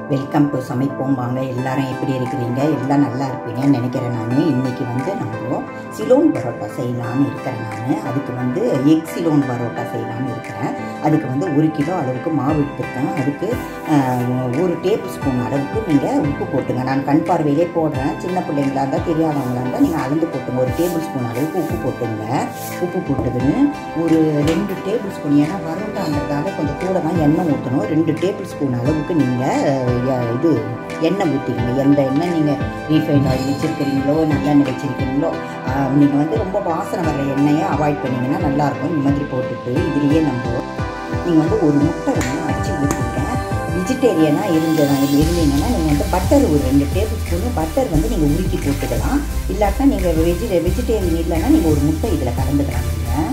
welcome to சமைப்போம் வாங்க எல்லாரும் எப்படி இருக்கிறீங்க எல்லாம் நல்லா இருப்பீங்கன்னு நினைக்கிறேன் நான் இன்னைக்கு வந்து நம்ம சிலோன் பரோட்டா செய்யலான்னு இருக்கிறேன் நான் அதுக்கு வந்து எக் சிலோன் பரோட்டா செய்யலான்னு இருக்கிறேன் அதுக்கு வந்து ஒரு கிலோ அளவுக்கு மாவு எடுத்துருக்கேன் அதுக்கு ஆஹ், ஒரு டேபிள் ஸ்பூன் அளவுக்கு நீங்கள் உப்பு போட்டுங்க நான் கண் பார்வையிலே போடுறேன் சின்ன பிள்ளைங்களா இருந்தால் தெரியாதவங்களா இருந்தால் நீங்கள் அளந்து போட்டுங்க ஒரு டேபிள் ஸ்பூன் அளவுக்கு உப்பு போட்டுங்க உப்பு போட்டதுன்னு ஒரு ரெண்டு டேபிள் ஸ்பூன் ஏன்னா பரோட்டான்றதால கொஞ்சம் கூட தான் எண்ணெய் ஊற்றணும் ரெண்டு டேபிள் ஸ்பூன் அளவுக்கு நீங்கள் இது எண்ணெய் ஊற்றிக்கங்க எந்த எண்ணெய் நீங்கள் ரீஃபைண்ட் ஆயில் வச்சுருக்கிறீங்களோ நல்லெண்ணெய் வச்சுருக்கீங்களோ நீங்கள் வந்து ரொம்ப வாசனை வர்ற எண்ணெயை அவாய்ட் பண்ணிங்கன்னா நல்லாயிருக்கும் இந்த மாதிரி போட்டுட்டு இதுலேயே நம்ம நீங்கள் வந்து ஒரு முட்டை ஒன்று அடிச்சு ஊற்றிங்க வெஜிடேரியனாக இருந்ததா இருந்தீங்கன்னா நீங்கள் வந்து பட்டர் ஒரு ரெண்டு டேபிள் ஸ்பூனு பட்டர் வந்து நீங்கள் உருக்கி போட்டுக்கலாம் இல்லாட்டா நீங்கள் வெஜி வெஜிடேரியன் இல்லைன்னா நீங்கள் ஒரு முட்டை இதில் கலந்துக்கலாம் நீங்கள்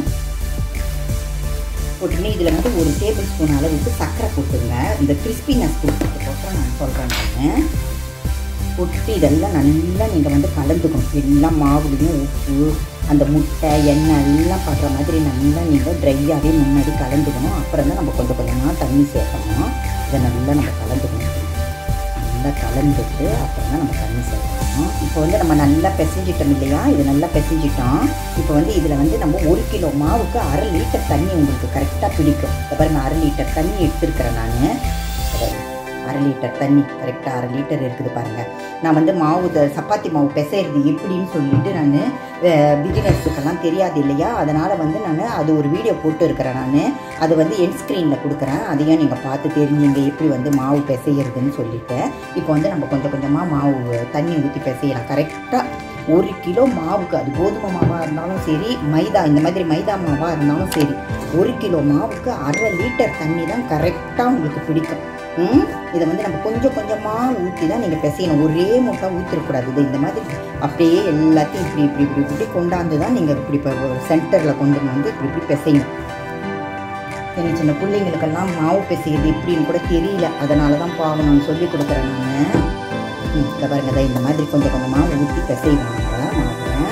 போட்டுன்னு இதில் வந்து ஒரு டேபிள் ஸ்பூன் அளவுக்கு சர்க்கரை போட்டுங்க இந்த கிறிஸ்பினஸ் கொடுக்கறதுக்கோசரம் நான் சொல்கிறேன் நான் போட்டு இதெல்லாம் நல்லா நீங்கள் வந்து கலந்துக்கணும் எல்லாம் மாவுலையும் உப்பு அந்த முட்டை எண்ணெய் எல்லாம் படுற மாதிரி நல்லா நீங்கள் ட்ரையாகவே முன்னாடி கலந்துக்கணும் அப்புறம் தான் நம்ம கொஞ்சம் கொஞ்சமாக தண்ணி சேர்க்கணும் இதை நல்லா நம்ம கலந்துக்கணும் நல்லா கலந்துட்டு அப்புறம் தான் நம்ம தண்ணி சேர்க்கணும் இப்போ வந்து நம்ம நல்லா பிசைஞ்சிட்டோம் இல்லையா இது நல்லா பிசைஞ்சிட்டோம் இப்போ வந்து இதில் வந்து நம்ம ஒரு கிலோ மாவுக்கு அரை லிட்டர் தண்ணி உங்களுக்கு கரெக்டாக பிடிக்கும் இதை பாருங்க அரை லிட்டர் தண்ணி எடுத்துருக்கிறேன் நான் அரை லிட்டர் தண்ணி கரெக்டாக அரை லிட்டர் இருக்குது பாருங்கள் நான் வந்து மாவு த- சப்பாத்தி மாவு பிசைறது எப்படின்னு சொல்லிட்டு நான் பிகினர்ஸுக்கெல்லாம் தெரியாது இல்லையா அதனால் வந்து நான் அது ஒரு வீடியோ போட்டு இருக்கிறேன் நான் அது வந்து என் ஸ்க்ரீனில் கொடுக்குறேன் அதையும் நீங்கள் பார்த்து தெரிஞ்சுங்க எப்படி வந்து மாவு பிசையிறதுன்னு சொல்லிட்டு இப்போ வந்து நம்ம கொஞ்சம் கொஞ்சமாக மாவு தண்ணி ஊற்றி பிசையலாம் கரெக்டாக ஒரு கிலோ மாவுக்கு அது கோதுமை மாவாக இருந்தாலும் சரி மைதா இந்த மாதிரி மைதா மாவாக இருந்தாலும் சரி ஒரு கிலோ மாவுக்கு அரை லிட்டர் தண்ணி தான் கரெக்டாக உங்களுக்கு பிடிக்கும் ம் இதை வந்து நம்ம கொஞ்சம் கொஞ்சமாக ஊற்றி தான் நீங்கள் பிசையணும் ஒரே மூட்டை ஊற்றிடக்கூடாது இது இந்த மாதிரி அப்படியே எல்லாத்தையும் இப்படி இப்படி இப்படி இப்படி கொண்டாந்து தான் நீங்கள் இப்படி இப்போ சென்டரில் கொண்டு வந்து இப்படி இப்படி பிசையணும் சின்ன சின்ன பிள்ளைங்களுக்கெல்லாம் மாவு பிசைகிறது எப்படின்னு கூட தெரியல அதனால தான் பாவம் நான் சொல்லி கொடுக்குறேன் நான் இந்த பாருங்க இதை இந்த மாதிரி கொஞ்சம் கொஞ்சமாக ஊற்றி பிசைவாங்க மாவை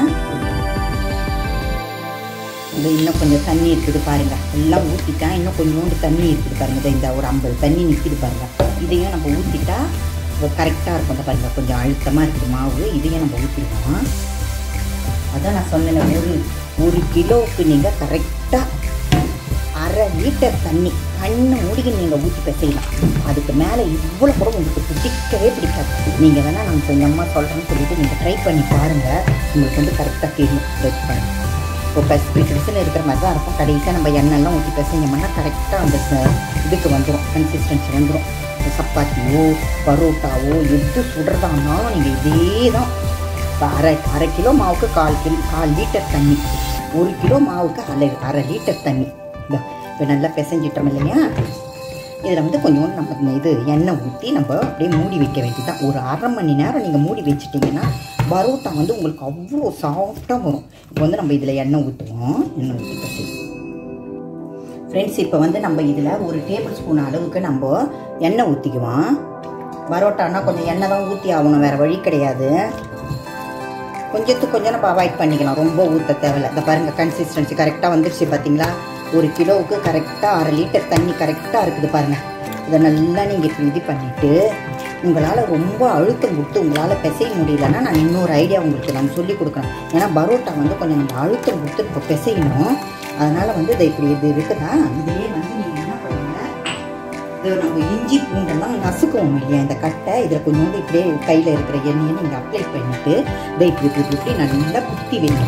இது இன்னும் கொஞ்சம் தண்ணி இருக்குது பாருங்க எல்லாம் ஊற்றிட்டா இன்னும் கொஞ்சோண்டு தண்ணி இருக்குது பாருங்க இதோ இந்த ஒரு ஐம்பது தண்ணி நிற்கிது பாருங்க இதையும் நம்ம ஊற்றிட்டா கரெக்டாக இருக்கும் இந்த பாருங்க கொஞ்சம் அழுத்தமாக இருக்குது மாவு இதையும் நம்ம ஊற்றிடுவோம் அதான் நான் சொன்னேன் ஒரு ஒரு கிலோவுக்கு நீங்கள் கரெக்டாக அரை லிட்டர் தண்ணி கண்ணு மூடிக்கு நீங்கள் ஊற்றி பிசையலாம் அதுக்கு மேலே இவ்வளோ கூட உங்களுக்கு பிடிக்கவே பிடிக்காது நீங்கள் வேணால் நான் கொஞ்சமாக சொல்கிறேன்னு சொல்லிட்டு நீங்கள் ட்ரை பண்ணி பாருங்கள் உங்களுக்கு வந்து கரெக்டாக தெரியும் ட்ரை பண்ணி இப்போ பஸ் பிசு பிசுன்னு இருக்கிற மாதிரி தான் இருக்கும் கடைசியாக நம்ம எண்ணெய்லாம் ஊற்றி பிசைஞ்சோம்னா கரெக்டாக அந்த ச- இதுக்கு வந்துடும் கன்சிஸ்டன்சி வந்துடும் சப்பாத்தியோ பரோட்டாவோ எது சுடுறதா இருந்தாலும் நீங்கள் இதே தான் இப்போ அரை அரை கிலோ மாவுக்கு கால் கிலோ கால் லிட்டர் தண்ணி ஒரு கிலோ மாவுக்கு அரை அரை லிட்டர் தண்ணி இதோ இப்போ நல்லா பிசைஞ்சிட்டோம் இல்லையா இதில் வந்து கொஞ்சோண்டு நம்ம இந்த இது எண்ணெய் ஊற்றி நம்ம அப்படியே மூடி வைக்க வேண்டியதுதான் ஒரு அரை மணி நேரம் நீங்கள் மூடி வச்சிட்டிங்கன்னா பரோட்டா வந்து உங்களுக்கு அவ்வளோ சாஃப்டாக வரும் இப்போ வந்து நம்ம இதில் எண்ணெய் ஊற்றுவோம் எண்ணெய் ஊற்றி பசி ஃப்ரெண்ட்ஸ் இப்போ வந்து நம்ம இதில் ஒரு டேபிள் ஸ்பூன் அளவுக்கு நம்ம எண்ணெய் ஊற்றிக்குவோம் பரோட்டானா கொஞ்சம் எண்ணெய் தான் ஊற்றி ஆகணும் வேறு வழி கிடையாது கொஞ்சத்துக்கு கொஞ்சம் நம்ம அவாய்ட் பண்ணிக்கலாம் ரொம்ப ஊற்ற தேவையில்ல இந்த பாருங்க கன்சிஸ்டன்சி கரெக்டாக வந்துருச்சு பார்த்தீங்களா ஒரு கிலோவுக்கு கரெக்டாக அரை லிட்டர் தண்ணி கரெக்டாக இருக்குது பாருங்க இதை நல்லா நீங்கள் இப்படி இது பண்ணிவிட்டு உங்களால் ரொம்ப அழுத்தம் கொடுத்து உங்களால் பிசைய முடியலன்னா நான் இன்னொரு ஐடியா உங்களுக்கு நான் சொல்லி கொடுக்குறேன் ஏன்னா பரோட்டா வந்து கொஞ்சம் நம்ம அழுத்தம் கொடுத்து இப்போ பிசையணும் அதனால் வந்து இதை இப்படி இது இருக்குதா இதுலேயே வந்து நீங்கள் என்ன பண்ணுங்க இது நம்ம இஞ்சி பூண்டெல்லாம் நசுக்குவோம் இல்லையா இந்த கட்டை இதில் கொஞ்சோண்டு இப்படியே கையில் இருக்கிற எண்ணெயை நீங்கள் அப்ளை பண்ணிட்டு இதை இப்படி இப்படி இப்படி இப்படி நல்லா குத்தி வைங்க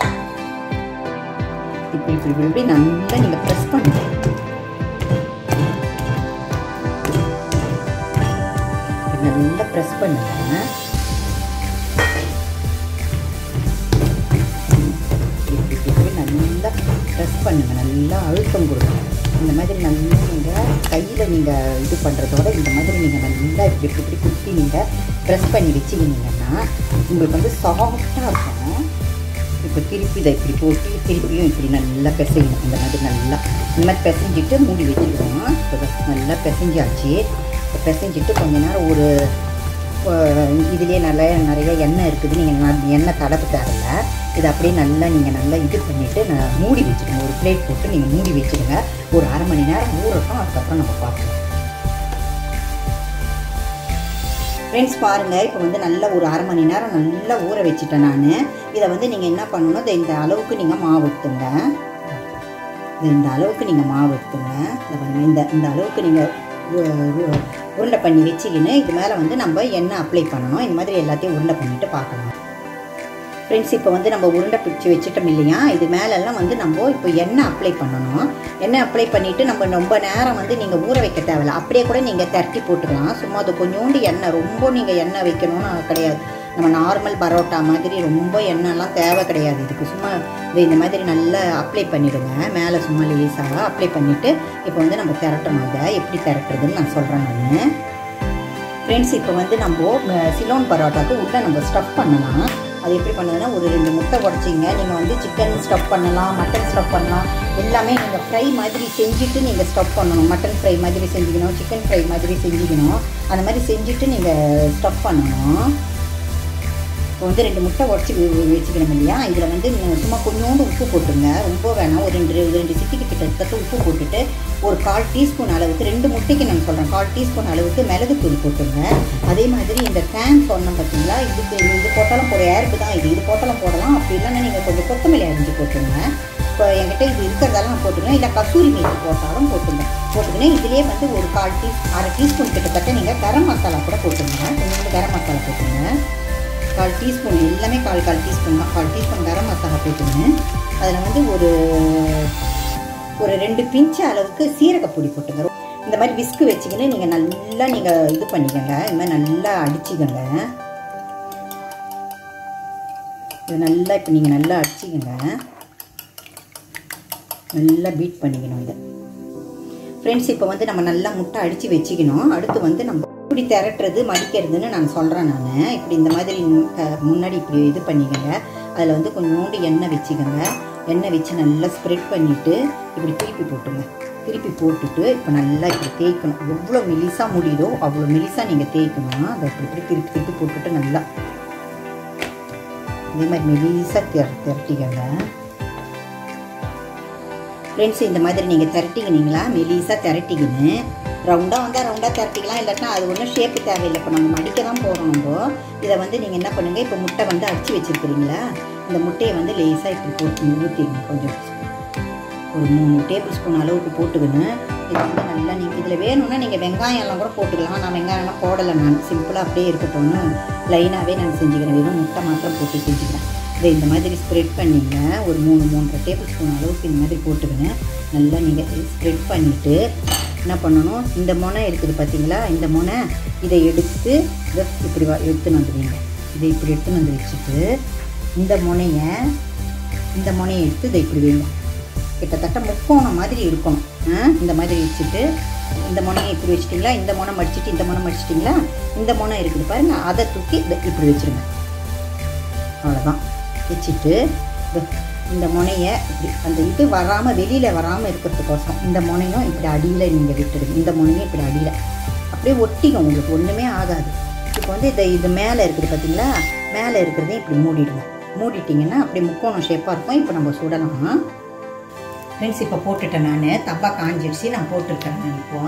இப்படி இப்படி இப்படி இப்படி நல்லா நீங்கள் ப்ரெஸ் பண்ணுங்க இப்படி நல்லா ப்ரெஸ் பண்ணுங்க இப்படி இப்படி இப்படி நல்லா ப்ரெஸ் பண்ணுங்க நல்லா அழுத்தம் கொடுங்க இந்த மாதிரி நல்லா நீங்கள் கையில் நீங்கள் இது பண்ணுறதோட இந்த மாதிரி நீங்கள் நல்லா இப்படி இப்படி இப்படி குத்தி நீங்கள் ப்ரெஸ் பண்ணி வச்சுக்கினீங்கன்னா உங்களுக்கு வந்து சாஃப்டாக இருக்கும் இப்போ திருப்பி இதை இப்படி போட்டு திருப்பியும் இப்படி நல்லா பிசையணும் இந்த மாதிரி நல்லா இந்த மாதிரி பிசைஞ்சிட்டு மூடி வச்சுக்கிடுவோம் இப்போ இதை நல்லா பிசைஞ்சாச்சு இப்போ பிசைஞ்சிட்டு கொஞ்ச நேரம் ஒரு அஹ், இதுலேயே நல்லா நிறைய எண்ணெய் இருக்குது நீங்கள் எண்ணெய் தடப்பு தேவையில்ல இதை அப்படியே நல்லா நீங்கள் நல்லா இது பண்ணிவிட்டு நான் மூடி வச்சுடுங்க ஒரு பிளேட் போட்டு நீங்கள் மூடி வச்சுடுங்க ஒரு அரை மணி நேரம் ஊறட்டும் அதுக்கப்புறம் நம்ம பார்க்கலாம் ஃப்ரெண்ட்ஸ் பாருங்கள் இப்போ வந்து நல்லா ஒரு அரை மணி நேரம் நல்லா ஊற வச்சுட்டேன் நான் இதை வந்து நீங்கள் என்ன பண்ணணும் இதை இந்த அளவுக்கு நீங்கள் மாவு எடுத்துங்க இது இந்த அளவுக்கு நீங்கள் மாவு எடுத்துங்க இந்த பாருங்க இந்த இந்த அளவுக்கு நீங்கள் உருண்டை பண்ணி வச்சுக்கின்னு இது மேலே வந்து நம்ம எண்ணெய் அப்ளை பண்ணணும் இந்த மாதிரி எல்லாத்தையும் உருண்டை பண்ணிட்டு பார்க்கலாம் ஃப்ரெண்ட்ஸ் இப்போ வந்து நம்ம உருண்டை பிடிச்சி வச்சுட்டோம் இல்லையா இது மேலெல்லாம் வந்து நம்ம இப்போ எண்ணெய் அப்ளை பண்ணணும் எண்ணெய் அப்ளை பண்ணிவிட்டு நம்ம ரொம்ப நேரம் வந்து நீங்கள் ஊற வைக்க தேவையில்ல அப்படியே கூட நீங்கள் திரட்டி போட்டுக்கலாம் சும்மா அது கொஞ்சோண்டு எண்ணெய் ரொம்ப நீங்கள் எண்ணெய் வைக்கணும்னு கிடையாது நம்ம நார்மல் பரோட்டா மாதிரி ரொம்ப எண்ணெய்லாம் தேவை கிடையாது இதுக்கு சும்மா இது இந்த மாதிரி நல்லா அப்ளை பண்ணிவிடுங்க மேலே சும்மா லேசாக அப்ளை பண்ணிவிட்டு இப்போ வந்து நம்ம திரட்டணும் இதை எப்படி திரட்டுறதுன்னு நான் சொல்கிறேன் நான் ஃப்ரெண்ட்ஸ் இப்போ வந்து நம்ம சிலோன் பரோட்டாவுக்கு உள்ளே நம்ம ஸ்டஃப் பண்ணலாம் அது எப்படி பண்ணுதுன்னா ஒரு ரெண்டு முட்டை உடச்சிங்க நீங்கள் வந்து சிக்கன் ஸ்டஃப் பண்ணலாம் மட்டன் ஸ்டஃப் பண்ணலாம் எல்லாமே நீங்கள் ஃப்ரை மாதிரி செஞ்சுட்டு நீங்கள் ஸ்டஃப் பண்ணணும் மட்டன் ஃப்ரை மாதிரி செஞ்சுக்கணும் சிக்கன் ஃப்ரை மாதிரி செஞ்சுக்கணும் அந்த மாதிரி செஞ்சுட்டு நீங்கள் ஸ்டஃப் பண்ணணும் இப்போ வந்து ரெண்டு முட்டை உடச்சி வச்சுக்கணும் இல்லையா இதில் வந்து சும்மா கொஞ்சோண்டு உப்பு போட்டுங்க ரொம்ப வேணாம் ஒரு ரெண்டு ரெண்டு சிட்டிக்கு கிட்டத்தட்ட உப்பு போட்டுட்டு ஒரு கால் டீஸ்பூன் அளவுக்கு ரெண்டு முட்டைக்கு நான் சொல்கிறேன் கால் டீஸ்பூன் அளவுக்கு மிளகுத்தூள் போட்டுங்க அதே மாதிரி இந்த கேன் சொன்னோம் பார்த்தீங்களா இதுக்கு இது போட்டாலும் போட ஏருக்கு தான் இது இது போட்டாலும் போடலாம் அப்படி இல்லைன்னா நீங்கள் கொஞ்சம் கொத்தமல்லி அரிஞ்சு போட்டுங்க இப்போ என்கிட்ட இது இருக்கிறதெல்லாம் போட்டுங்க இல்லை கசூரி மீன் போட்டாலும் போட்டுங்க போட்டுக்கினே இதுலேயே வந்து ஒரு கால் டீ அரை டீஸ்பூன் கிட்டத்தட்ட நீங்கள் கரம் மசாலா கூட போட்டுங்க கொஞ்சோண்டு கரம் மசாலா போட்டுங்க கால் டீஸ்பூன் எல்லாமே கால் கால் டீஸ்பூன் தான் கால் டீஸ்பூன் கரம் மசாலா போட்டுங்க அதில் வந்து ஒரு ஒரு ரெண்டு பிஞ்சு அளவுக்கு சீரகப்பொடி போட்டுங்க இந்த மாதிரி விஸ்கு வச்சுக்கின்னு நீங்கள் நல்லா நீங்கள் இது பண்ணிக்கோங்க இந்த மாதிரி நல்லா அடிச்சுக்கோங்க இது நல்லா இப்போ நீங்கள் நல்லா அடிச்சுக்கோங்க நல்லா பீட் பண்ணிக்கணும் இதை ஃப்ரெண்ட்ஸ் இப்போ வந்து நம்ம நல்லா முட்டை அடித்து வச்சுக்கணும் அடுத்து வந்து நம்ம இப்படி திரட்டுறது மடிக்கிறதுன்னு நான் சொல்கிறேன் நான் இப்படி இந்த மாதிரி முன்னாடி இப்படி இது பண்ணிக்கோங்க அதில் வந்து கொஞ்சோண்டு எண்ணெய் வச்சுக்கோங்க எண்ணெய் வச்சு நல்லா ஸ்ப்ரெட் பண்ணிவிட்டு இப்படி திருப்பி போட்டுங்க திருப்பி போட்டுட்டு இப்போ நல்லா இப்படி தேய்க்கணும் எவ்வளோ மெலிசாக முடியுதோ அவ்வளோ மெலிசாக நீங்கள் தேய்க்கணும் அதை இப்படி இப்படி திருப்பி திருப்பி போட்டுட்டு நல்லா இதே மாதிரி மெலிசாக திர திரட்டிக்கோங்க ஃப்ரெண்ட்ஸ் இந்த மாதிரி நீங்கள் திரட்டிக்கினீங்களா மெலிசாக திரட்டிக்கின்னு ரவுண்டாக வந்தால் ரவுண்டாக திரட்டிக்கலாம் இல்லாட்டினா அது ஒன்றும் ஷேப்பு தேவையில்லை இப்போ நம்ம மடிக்க தான் போகிறோம் நம்ம இதை வந்து நீங்கள் என்ன பண்ணுங்கள் இப்போ முட்டை வந்து அடித்து வச்சுருக்கிறீங்களா இந்த முட்டையை வந்து லேசாக இப்படி போட்டு ஊற்றிங்க கொஞ்சம் ஒரு மூணு டேபிள் ஸ்பூன் அளவுக்கு போட்டுக்கின்னு இது வந்து நல்லா நீங்கள் இதில் வேணும்னா நீங்கள் வெங்காயம் எல்லாம் கூட போட்டுக்கலாம் நான் வெங்காயம்லாம் போடலை நான் சிம்பிளாக அப்படியே இருக்கட்டும்னு லைனாகவே நான் செஞ்சுக்கிறேன் வெறும் முட்டை மாத்திரம் போட்டு செஞ்சுக்கிறேன் இதை இந்த மாதிரி ஸ்ப்ரெட் பண்ணிங்க ஒரு மூணு மூன்றரை டேபிள் ஸ்பூன் அளவுக்கு இந்த மாதிரி போட்டுக்கின்னு நல்லா நீங்கள் ஸ்ப்ரெட் பண்ணிவிட்டு என்ன பண்ணணும் இந்த முனை இருக்குது பார்த்தீங்களா இந்த முனை இதை எடுத்து இதை இப்படி எடுத்துன்னு வந்துடுவீங்க இதை இப்படி எடுத்துன்னு வந்து வச்சுட்டு இந்த முனையை இந்த முனையை எடுத்து இதை இப்படி வைங்க கிட்டத்தட்ட முக்கோணம் மாதிரி இருக்கணும் இந்த மாதிரி வச்சுட்டு இந்த முனையை இப்படி வச்சிட்டிங்களா இந்த முனை மடிச்சிட்டு இந்த முனை மடிச்சிட்டிங்களா இந்த முனை இருக்குது பாருங்க அதை தூக்கி இதை இப்படி வச்சுருங்க அவ்வளோதான் வச்சுட்டு இந்த முனையை இப்படி அந்த இது வராமல் வெளியில் வராமல் இருக்கிறதுக்கோசரம் இந்த முனையும் இப்படி அடியில் நீங்கள் விட்டுடுங்க இந்த முனையும் இப்படி அடியில் அப்படியே ஒட்டிக்கும் உங்களுக்கு ஒன்றுமே ஆகாது இப்போ வந்து இதை இது மேலே இருக்குது பார்த்தீங்களா மேலே இருக்கிறதையும் இப்படி மூடிடுங்க மூடிட்டிங்கன்னா அப்படி முக்கோணம் ஷேப்பாக இருக்கும் இப்போ நம்ம சுடலாம் ஃப்ரெண்ட்ஸ் இப்போ போட்டுட்டேன் நான் தப்பா காஞ்சிடுச்சு நான் போட்டுருக்கேன் நான் இப்போ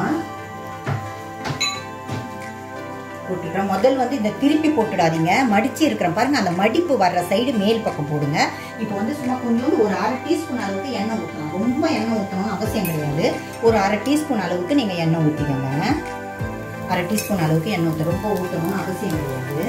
போட்டுட்டேன் முதல் வந்து இந்த திருப்பி போட்டுடாதீங்க மடிச்சு இருக்கிறேன் பாருங்க அந்த மடிப்பு வர்ற சைடு மேல் பக்கம் போடுங்க இப்போ வந்து சும்மா கொஞ்சோண்டு ஒரு அரை டீஸ்பூன் அளவுக்கு எண்ணெய் ஊற்றலாம் ரொம்ப எண்ணெய் ஊற்றணும்னு அவசியம் கிடையாது ஒரு அரை டீஸ்பூன் அளவுக்கு நீங்கள் எண்ணெய் ஊற்றிக்கோங்க அரை டீஸ்பூன் அளவுக்கு எண்ணெய் ஊற்ற ரொம்ப ஊற்றணும்னு அவசியம் கிடையாது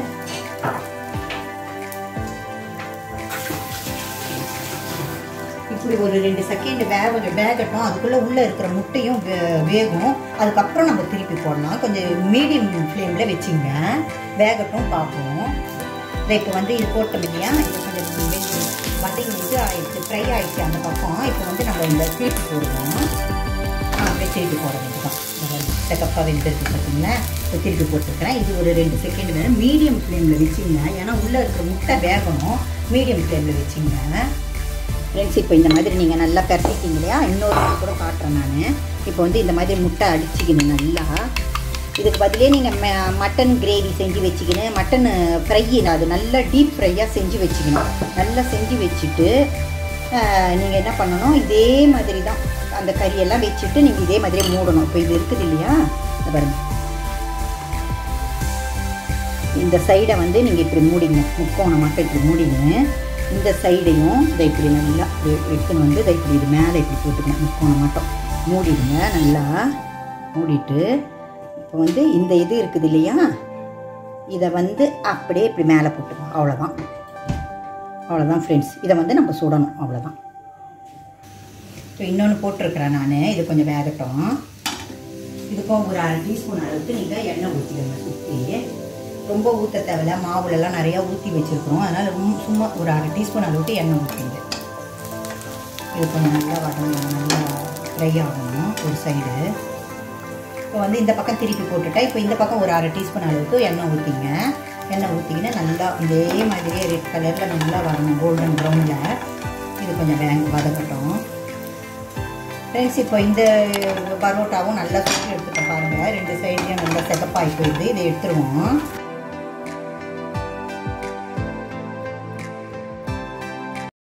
இப்படி ஒரு ரெண்டு செகண்ட் வேக வேகட்டும் அதுக்குள்ளே உள்ளே இருக்கிற முட்டையும் வே- வேகும் அதுக்கப்புறம் நம்ம திருப்பி போடலாம் கொஞ்சம் மீடியம் ஃப்ளேமில் வச்சுங்க வேகட்டும் பார்ப்போம் இதை இப்போ வந்து இது போட்டோம் இல்லையா இது கொஞ்சம் வெந்து வதங்கி இது ஆயிடுச்சு ஃப்ரை ஆயிடுச்சு அந்த பக்கம் இப்போ வந்து நம்ம இந்த திருப்பி போடுவோம் ஆ, அப்படியே திருப்பி போட வேண்டியதான் செக்கப்பாக வெந்திருக்கு பார்த்தீங்களா இப்போ திருப்பி போட்டுருக்கிறேன் இது ஒரு ரெண்டு செகண்ட் வேணும் மீடியம் ஃப்ளேமில் வச்சுங்க ஏன்னா உள்ளே இருக்கிற முட்டை வேகணும் மீடியம் ஃப்ளேமில் வச்சுங்க ஃப்ரெண்ட்ஸ் இப்போ இந்த மாதிரி நீங்கள் நல்லா பரட்டிட்டீங்க இல்லையா இன்னொரு இது கூட காட்டுறேன் நான் இப்போ வந்து இந்த மாதிரி முட்டை அடிச்சுக்கணும் நல்லா இதுக்கு பதிலே நீங்கள் மட்டன் கிரேவி செஞ்சு வச்சுக்கணும் மட்டன் ஃப்ரை அது நல்லா டீப் ஃப்ரையாக செஞ்சு வச்சுக்கணும் நல்லா செஞ்சு வச்சுட்டு நீங்கள் என்ன பண்ணணும் இதே மாதிரி தான் அந்த கறியெல்லாம் வச்சுட்டு நீங்கள் இதே மாதிரி மூடணும் இப்போ இது இருக்குது இல்லையா இந்த பாருங்க இந்த சைடை வந்து நீங்கள் இப்படி மூடிங்க முக்கோணம் மட்டும் இப்படி மூடிங்க இந்த சைடையும் இதை இப்படி நல்லா இப்படி எடுத்துன்னு வந்து இதை இப்படி இது மேலே இப்படி போட்டுக்கணும் முக்கோணம் மட்டும் மூடிடுங்க நல்லா மூடிட்டு இப்போ வந்து இந்த இது இருக்குது இல்லையா இதை வந்து அப்படியே இப்படி மேலே போட்டுக்கணும் அவ்வளோதான் அவ்வளோதான் ஃப்ரெண்ட்ஸ் இதை வந்து நம்ம சுடணும் அவ்வளோதான் இப்போ இன்னொன்று போட்டிருக்கிறேன் நான் இது கொஞ்சம் வேகட்டும் இதுக்கும் ஒரு அரை டீஸ்பூன் அளவுக்கு நீங்கள் எண்ணெய் ஊற்றிடுங்க சுற்றி ரொம்ப ஊற்ற தேவையில்ல மாவுலலாம் நிறையா ஊற்றி வச்சுருக்குறோம் அதனால் ரொம்ப சும்மா ஒரு அரை டீஸ்பூன் அளவுக்கு எண்ணெய் ஊற்றிங்க இது கொஞ்சம் நல்லா வதங்கணும் நல்லா ஃப்ரை ஆகணும் ஒரு சைடு இப்போ வந்து இந்த பக்கம் திருப்பி போட்டுட்டா இப்போ இந்த பக்கம் ஒரு அரை டீஸ்பூன் அளவுக்கு எண்ணெய் ஊற்றிங்க எண்ணெய் ஊற்றிக்கினா நல்லா இதே மாதிரியே ரெட் கலரில் நல்லா வரணும் கோல்டன் ப்ரௌனில் இது கொஞ்சம் வேங்க வதங்கட்டும் ஃப்ரெண்ட்ஸ் இப்போ இந்த பரோட்டாவும் நல்லா சுற்றி எடுத்துக்க பாருங்கள் ரெண்டு சைட்லேயும் நல்லா செகப்பாகி போயிடுது இதை எடுத்துருவோம்